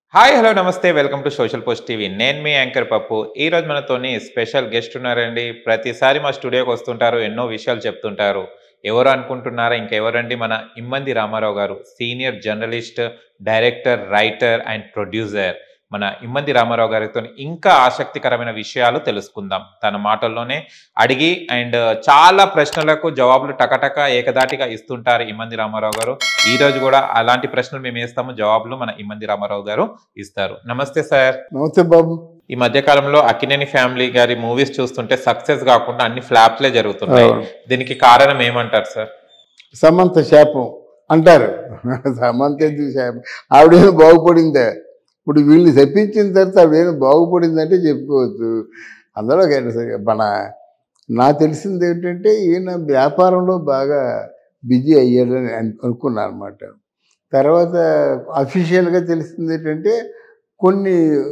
Hi hello నమస్తే welcome to social post TV నేను మీ యాంకర్ పప్పు ఈ రోజు మనతోని స్పెషల్ గెస్ట్ ఉన్నారండి ప్రతిసారి మా స్టూడియోకి వస్తుంటారు ఎన్నో విషయాలు చెప్తుంటారు ఎవరు అనుకుంటున్నారా ఇంకెవరండి మన ఇమ్మంది రామారావు గారు senior journalist director writer and producer మన ఇమ్మంది రామారావు గారితో ఇంకా ఆసక్తికరమైన విషయాలు తెలుసుకుందాం తన మాటల్లోనే అడిగి అండ్ చాలా ప్రశ్నలకు జవాబులు టకటక ఏకదాటిగా ఇస్తుంటారు ఇమ్మంది రామారావు గారు ఈ రోజు కూడా అలాంటి ప్రశ్నలు మేము వేస్తాము జవాబులు మన ఇమ్మంది రామారావు గారు ఇస్తారు నమస్తే సార్ నమస్తే బాబు ఈ మధ్య కాలంలో అక్కినేని ఫ్యామిలీ గారి మూవీస్ చూస్తుంటే సక్సెస్ కాకుండా అన్ని ఫ్లాప్లే జరుగుతున్నాయి అవును. దీనికి కారణం ఏమంటారు సార్ సమంత శాపం అంటారు సమంత ఎందుకు శాపం ఆవిడేమో బాగుపడిందే ఇప్పుడు వీళ్ళని తెప్పించిన తర్వాత ఆవిడేమో బాగుపడిందంటే చెప్పుకోవచ్చు అందులో కానీ సరే మన నాకు తెలిసింది ఏంటంటే ఈయన వ్యాపారంలో బాగా బిజీ అయ్యాడని అను- అనుకున్నాను అనమాట తర్వాత అఫీషియల్గా తెలిసింది ఏంటంటే కొన్ని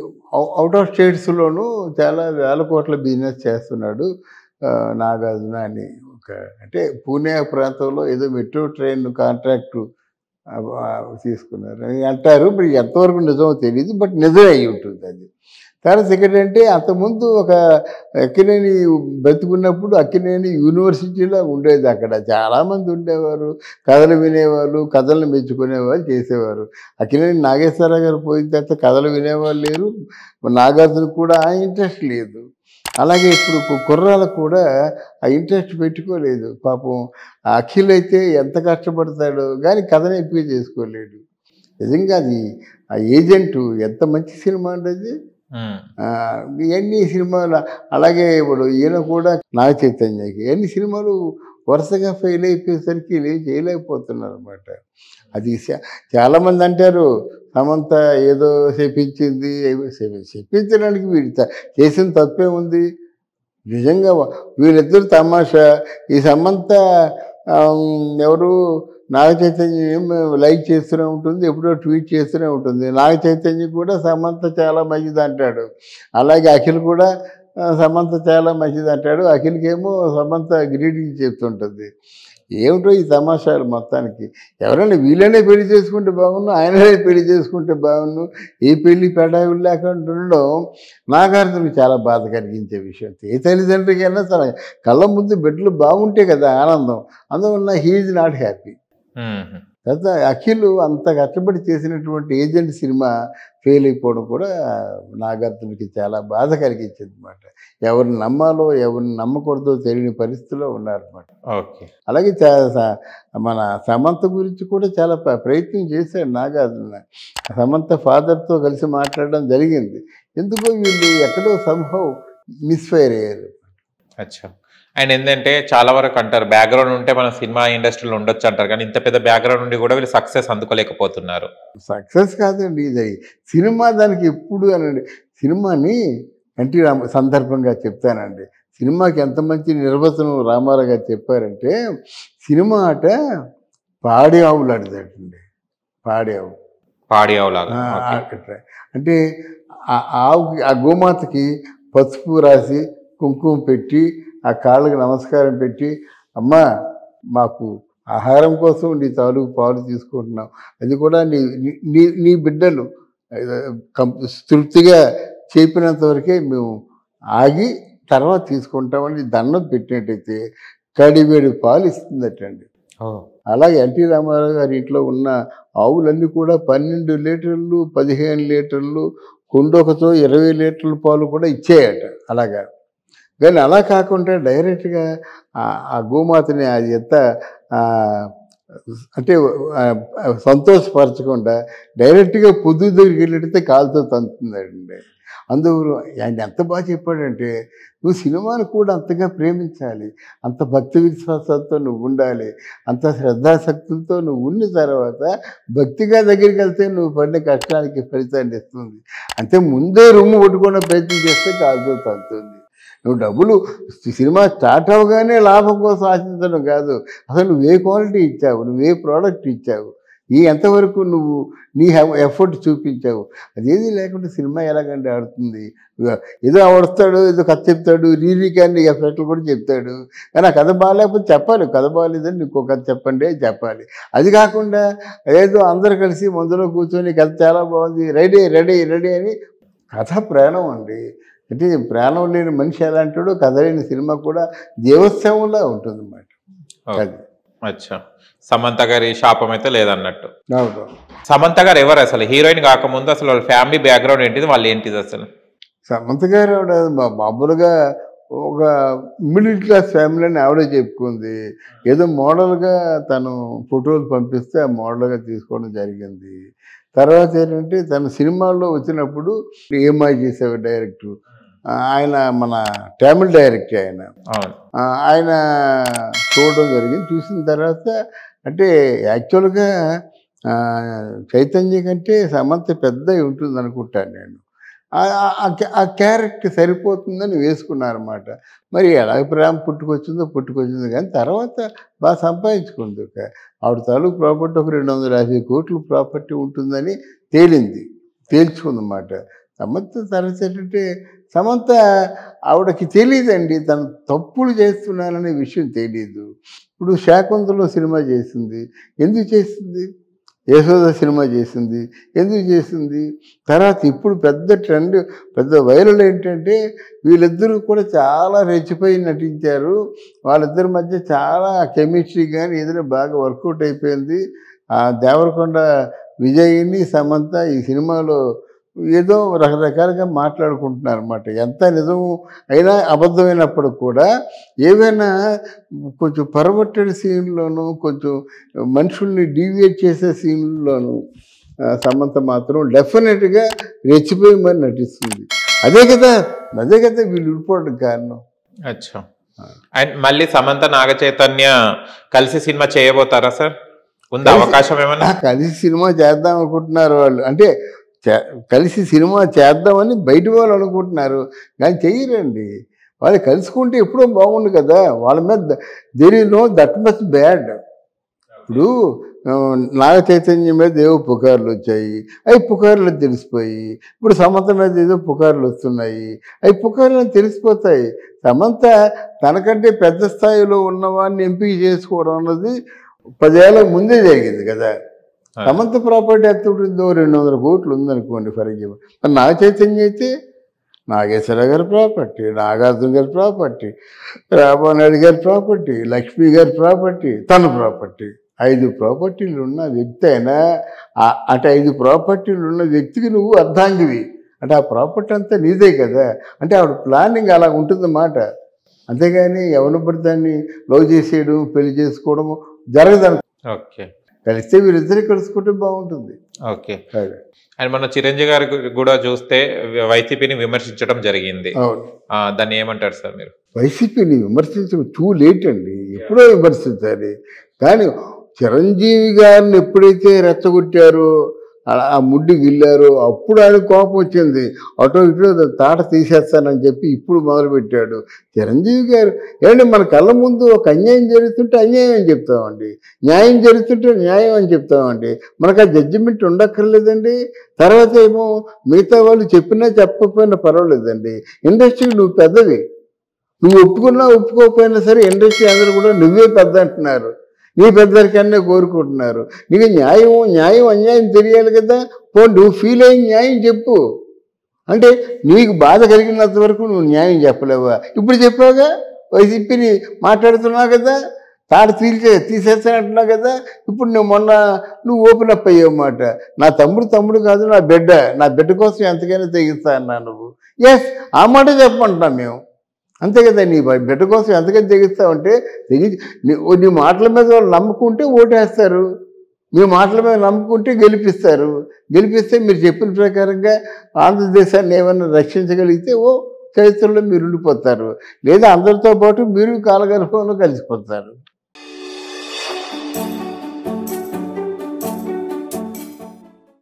అవుట్ ఆఫ్ స్టేట్స్లోనూ చాలా వేల కోట్ల బిజినెస్ చేస్తున్నాడు ఆ, నాగార్జున అని ఒక అంటే పూణే ప్రాంతంలో ఏదో మెట్రో ట్రైన్ కాంట్రాక్టు ఆ, ఆ, తీసుకున్నారు అని అంటారు మరి ఎంతవరకు నిజమో తెలియదు బట్ నిజమే అయి ఉంటుంది అది తర్వాత ఏంటంటే అంతకుముందు ఒక అక్కినేని బతుకున్నప్పుడు అక్కినేని యూనివర్సిటీలో ఉండేది అక్కడ చాలామంది ఉండేవారు కథలు వినేవాళ్ళు కథలను మెచ్చుకునేవాళ్ళు చేసేవారు అక్కినేని నాగేశ్వరరావు గారు పోయిన తర్వాత కథలు వినేవాళ్ళు లేరు నాగార్జున కూడా ఆ ఇంట్రెస్ట్ లేదు అలాగే ఇప్పుడు కు- కుర్రాలకు కూడా ఆ ఇంట్రెస్ట్ పెట్టుకోలేదు పాపం ఆ అఖిల్ అయితే ఎంత కష్టపడతాడో కానీ కథను ఎంపిక చేసుకోలేడు నిజంగా అది ఆ ఏజెంటు ఎంత మంచి సినిమా అండి అది ఉమ్, ఆ, ఎన్ని సినిమాలు అలాగే ఇప్పుడు ఈయన కూడా నాగ చైతన్యకి ఎన్ని సినిమాలు వరుసగా ఫెయిల్ అయిపోయేసరికి వీళ్ళు ఏం చేయలేకపోతున్నారు అనమాట అది చా- చాలామంది అంటారు సమంత ఏదో చెప్పించింది ఏవో చెప్పింది. చెప్పించడానికి వీడు త- చేసిన తప్పే ఉంది నిజంగా వా- వీళ్ళిద్దరు తమాషా ఈ సమంత ఆమ్, ఎవరు నాగ చైతన్యం లైక్ చేస్తూనే ఉంటుంది ఎప్పుడో ట్వీట్ చేస్తూనే ఉంటుంది నాగ చైతన్యం కూడా సమంత చాలా మంచిది అంటాడు అలాగే అఖిల్ కూడా ఆ, సమంత చాలా మంచిది అంటాడు అఖిల్కేమో సమంత గ్రీడింగ్ చెప్తుంటుంది ఏమిటో ఈ తమాషాలు మొత్తానికి ఎవరైనా వీళ్ళనే పెళ్లి చేసుకుంటే బాగున్ను ఆయననే పెళ్లి చేసుకుంటే బాగున్ను ఏ పెళ్లి పెడావిడి లేకుండా ఉండడం నాగార్జునకు చాలా బాధ కలిగించే విషయం ఏ తల్లిదండ్రులకైనా తన కళ్ళ ముందు బిడ్డలు బాగుంటే కదా ఆనందం అందువల్ల హీఈ్ నాట్ హ్యాపీ ఉమ్, తర్వాత అఖిల్ అంత కష్టపడి చేసినటువంటి ఏజెంట్ సినిమా ఫెయిల్ అయిపోవడం కూడా నాగార్జునకి చాలా బాధ కలిగించింది అనమాట ఎవరిని నమ్మాలో ఎవరిని నమ్మకూడదో తెలియని పరిస్థితిలో ఉన్నారన్నమాట ఓకే అలాగే చా- స- మన సమంత గురించి కూడా చాలా ప్ర- ప్రయత్నం చేశాడు నాగార్జున సమంత ఫాదర్తో కలిసి మాట్లాడడం జరిగింది ఎందుకో వీళ్ళు ఎక్కడో సంభవం మిస్ఫైర్ అయ్యారు అచ్చా అండ్ ఏంటంటే చాలా వరకు అంటారు బ్యాక్గ్రౌండ్ ఉంటే మన సినిమా ఇండస్ట్రీలో ఉండొచ్చు అంటారు కానీ ఇంత పెద్ద బ్యాక్గ్రౌండ్ ఉండి కూడా వీళ్ళు సక్సెస్ అందుకోలేకపోతున్నారు సక్సెస్ కాదండి ఇది సినిమా దానికి ఎప్పుడు అనండి సినిమాని ఎన్టీ రామ సందర్భంగా చెప్తానండి సినిమాకి ఎంత మంచి నిర్వచనం రామారావు గారు చెప్పారంటే సినిమా ఆట పాడి ఆవులు ఆడదండి పాడి ఆవు పాడి లాగా ఆ, ఓకే. అట్లా. అంటే ఆ ఆవుకి ఆ గోమాతకి పసుపు రాసి కుంకుమ పెట్టి ఆ కాళ్ళకి నమస్కారం పెట్టి అమ్మా మాకు ఆహారం కోసం నీ తాలూకు పాలు తీసుకుంటున్నాం అది కూడా నీ నీ- నీ నీ బిడ్డలు ఆ, కం- తృప్తిగా చెప్పినంత వరకే మేము ఆగి తర్వాత తీసుకుంటామని దండం పెట్టినట్టయితే కడివేడి పాలు ఇస్తుందటండి ఓ, అలాగే ఎన్టీ రామారావు గారి ఇంట్లో ఉన్న ఆవులన్నీ కూడా పన్నెండు లీటర్లు పదిహేను లీటర్లు కుండొకతో ఇరవై లీటర్ల పాలు కూడా ఇచ్చేయట అలాగా కానీ అలా కాకుండా డైరెక్ట్గా ఆ- ఆ గోమాతని అది ఎంత ఆ, అంటే ఆ, సంతోషపరచకుండా డైరెక్ట్గా పొద్దు దగ్గరికి వెళ్ళితే కాలుతో తంతుందండి అందువల్ల ఆయన ఎంత బాగా చెప్పాడంటే నువ్వు సినిమాను కూడా అంతగా ప్రేమించాలి అంత భక్తి విశ్వాసాలతో నువ్వు ఉండాలి అంత శ్రద్ధాశక్తులతో నువ్వు ఉన్న తర్వాత భక్తిగా దగ్గరికి వెళ్తే నువ్వు పడిన కష్టానికి ఫలితాన్ని ఇస్తుంది అంటే ముందే రొమ్ము కొట్టుకునే ప్రయత్నం చేస్తే కాదు తగ్గుతుంది నువ్వు డబ్బులు సినిమా స్టార్ట్ అవగానే లాభం కోసం ఆశించడం కాదు అసలు నువ్వు ఏ క్వాలిటీ ఇచ్చావు నువ్వు ఏ ప్రోడక్ట్ ఇచ్చావు ఈ ఎంతవరకు నువ్వు నీ ఎఫర్ట్ చూపించావు అదేది లేకుండా సినిమా ఎలాగంటే ఆడుతుంది ఇక ఏదో ఆడుస్తాడు ఏదో కథ చెప్తాడు రీరీ కానీ ఎఫెక్ట్లు కూడా చెప్తాడు కానీ ఆ కథ బాగాలేకపోతే చెప్పాలి కథ బాగాలేదని ఇంకో కథ చెప్పండి అని చెప్పాలి అది కాకుండా ఏదో అందరు కలిసి మందులో కూర్చొని కథ చాలా బాగుంది రెడీ రెడీ రెడీ అని కథ ప్రాణం అండి అంటే ప్రాణం లేని మనిషి ఎలా అంటాడో కథ లేని సినిమా కూడా దేవోత్సవంలా ఉంటుంది అన్నమాట ఓకే. అది అచ్చా సమంత గారి శాపం అయితే లేదన్నట్టు అవును సమంత గారు ఎవరు అసలు హీరోయిన్ కాకముందు అసలు వాళ్ళ ఫ్యామిలీ బ్యాక్గ్రౌండ్ ఏంటిది వాళ్ళు ఏంటిది అసలు సమంత గారు ఆవిడ మా- మామూలుగా ఒక మిడిల్ క్లాస్ ఫ్యామిలీ అని ఆవిడే చెప్పుకుంది ఏదో మోడల్గా తను ఫోటోలు పంపిస్తే ఆ మోడల్గా తీసుకోవడం జరిగింది తర్వాత ఏంటంటే తన సినిమాల్లో వచ్చినప్పుడు ఏమై చేసేవాడు డైరెక్టర్ ఆయన మన తమిళ్ డైరెక్టర్ ఆయన అవును ఆ, ఆయన చూడడం జరిగింది చూసిన తర్వాత అంటే యాక్చువల్గా ఆ, చైతన్య కంటే సమంత పెద్ద ఉంటుంది అనుకుంటాను నేను ఆ- ఆ- ఆ క్యా- ఆ క్యారెక్టర్ సరిపోతుందని వేసుకున్నాను అనమాట మరి ఎలా ప్రేమ పుట్టుకొచ్చిందో పుట్టుకొచ్చిందో కానీ తర్వాత బాగా సంపాదించుకుంది ఒక ఆవిడ తాలూకు ప్రాపర్టీ ఒక రెండు వందల యాభై కోట్ల ప్రాపర్టీ ఉంటుందని తేలింది తేల్చుకుందన్నమాట సమంత తర్వాత ఏంటంటే సమంత ఆవిడకి తెలియదండి తను తప్పులు చేస్తున్నాననే విషయం తెలియదు ఇప్పుడు శాకుంతలో సినిమా చేసింది ఎందుకు చేసింది యశోద సినిమా చేసింది ఎందుకు చేసింది తర్వాత ఇప్పుడు పెద్ద ట్రెండ్ పెద్ద వైరల్ ఏంటంటే వీళ్ళిద్దరూ కూడా చాలా రెచ్చిపోయి నటించారు వాళ్ళిద్దరి మధ్య చాలా కెమిస్ట్రీ కానీ ఏదైనా బాగా వర్కౌట్ అయిపోయింది ఆ దేవరకొండ విజయ్ని సమంత ఈ సినిమాలో ఏదో రకరకాలుగా మాట్లాడుకుంటున్నారు అనమాట ఎంత నిజం అయినా అబద్ధమైనప్పుడు కూడా ఏవైనా కొంచెం పరవట్టడి సీన్లోనూ కొంచెం మనుషుల్ని డీవియేట్ చేసే సీన్లోనూ ఆ, సమంత మాత్రం డెఫినెట్గా రెచ్చిపోయి మరి నటిస్తుంది అదే కదా అదే కదా వీళ్ళు విడిపోవడం కారణం అచ్చా అండ్ మళ్ళీ సమంత నాగ చైతన్య కలిసి సినిమా చేయబోతారా సార్ ఉంది కలిసి- అవకాశం ఏమన్నా ఆ, కలిసి సినిమా చేద్దాం అనుకుంటున్నారు వాళ్ళు అంటే చే- కలిసి సినిమా చేద్దామని బయట వాళ్ళు అనుకుంటున్నారు కానీ చెయ్యరండి వాళ్ళు కలుసుకుంటే ఎప్పుడో బాగుండు కదా వాళ్ళ మీద there no that much bad ఇప్పుడు ఆ, నాగ చైతన్యం మీద ఏవో పుకార్లు వచ్చాయి అవి పుకార్లు తెలిసిపోయి ఇప్పుడు సమంత మీద ఏదో పుకార్లు వస్తున్నాయి అవి పుకార్లు అని తెలిసిపోతాయి సమంత తనకంటే పెద్ద స్థాయిలో ఉన్నవాడిని ఎంపిక చేసుకోవడం అన్నది పదేళ్ల ముందే జరిగింది కదా సమంత ప్రాపర్టీ ఎంత ఉంటుందో రెండు వందల కోట్లు ఉందనుకోండి ఫర్ ఎగ్జాంపుల్ మరి నాగ చైతన్య అయితే నాగేశ్వర గారి ప్రాపర్టీ నాగార్జున గారి ప్రాపర్టీ రామానాయుడు గారి ప్రాపర్టీ లక్ష్మి గారి ప్రాపర్టీ తన ప్రాపర్టీ ఐదు ప్రాపర్టీలు ఉన్న వ్యక్తి అయినా ఆ- అటు ఐదు ప్రాపర్టీలు ఉన్న వ్యక్తికి నువ్వు అర్ధాంగివి అంటే ఆ ప్రాపర్టీ అంతా నీదే కదా అంటే ఆవిడ ప్లానింగ్ అలా ఉంటుందన్నమాట అంతేగాని ఎవరిని పడితే లవ్ చేసేయడం పెళ్లి చేసుకోవడం జరగదు ఓకే కలిస్తే వీరిద్దరే కలుసుకుంటే బాగుంటుంది ఓకే అదే. అండ్ మన చిరంజీవి గారి గు- కూడా చూస్తే వైసీపీని విమర్శించడం జరిగింది అవును ఆ, దాన్ని ఏమంటారు సార్ మీరు వైసీపీని విమర్శించడం టూ లేట్ అండి ఎప్పుడో విమర్శించాలి కానీ చిరంజీవి గారిని ఎప్పుడైతే రెచ్చగొట్టారో ఆ- ఆ ముడ్డి గిల్లారో అప్పుడు ఆయన కోపం వచ్చింది అటో ఇటో తాట తీసేస్తానని చెప్పి ఇప్పుడు మొదలుపెట్టాడు చిరంజీవి గారు ఏమంటే మన కళ్ళ ముందు ఒక అన్యాయం జరుగుతుంటే అన్యాయం అని చెప్తామండి న్యాయం జరుగుతుంటే న్యాయం అని చెప్తామండి మనకు ఆ జడ్జిమెంట్ ఉండక్కర్లేదండి తర్వాత ఏమో మిగతా వాళ్ళు చెప్పినా చెప్పకపోయినా పర్వాలేదండి ఇండస్ట్రీ నువ్వు పెద్దవి నువ్వు ఒప్పుకున్నా ఒప్పుకోకపోయినా సరే ఇండస్ట్రీ అందరూ కూడా నువ్వే పెద్ద అంటున్నారు నీ పెద్దరికన్నా కోరుకుంటున్నారు నీకు న్యాయం న్యాయం అన్యాయం తెలియాలి కదా పో నువ్వు ఫీల్ అయిన న్యాయం చెప్పు అంటే నీకు బాధ కలిగినంత వరకు నువ్వు న్యాయం చెప్పలేవా ఇప్పుడు చెప్పావుగా వైసీపీని మాట్లాడుతున్నావు కదా తాడు తీల్చే తీసేస్తానంటున్నావు కదా ఇప్పుడు నువ్వు మొన్న నువ్వు ఓపెన్ అప్ అయ్యావు మాట నా తమ్ముడు తమ్ముడు కాదు నా బిడ్డ నా బిడ్డ కోసం ఎంతకైనా తెగిస్తా అన్నా నువ్వు ఎస్ ఆ మాట చెప్పమంటున్నాం మేము అంతే కదా నీ బిడ్డ కోసం ఎంతకైనా తెగిస్తావంటే తెగి నీ- నీ మాటల మీద వాళ్ళు నమ్ముకుంటే ఓటేస్తారు మీ మాటల మీద నమ్ముకుంటే గెలిపిస్తారు గెలిపిస్తే మీరు చెప్పిన ప్రకారంగా ఆంధ్రదేశాన్ని ఏమైనా రక్షించగలిగితే ఓ చరిత్రలో మీరు ఉండిపోతారు లేదా అందరితో పాటు మీరు కాలగర్భంలో కలిసిపోతారు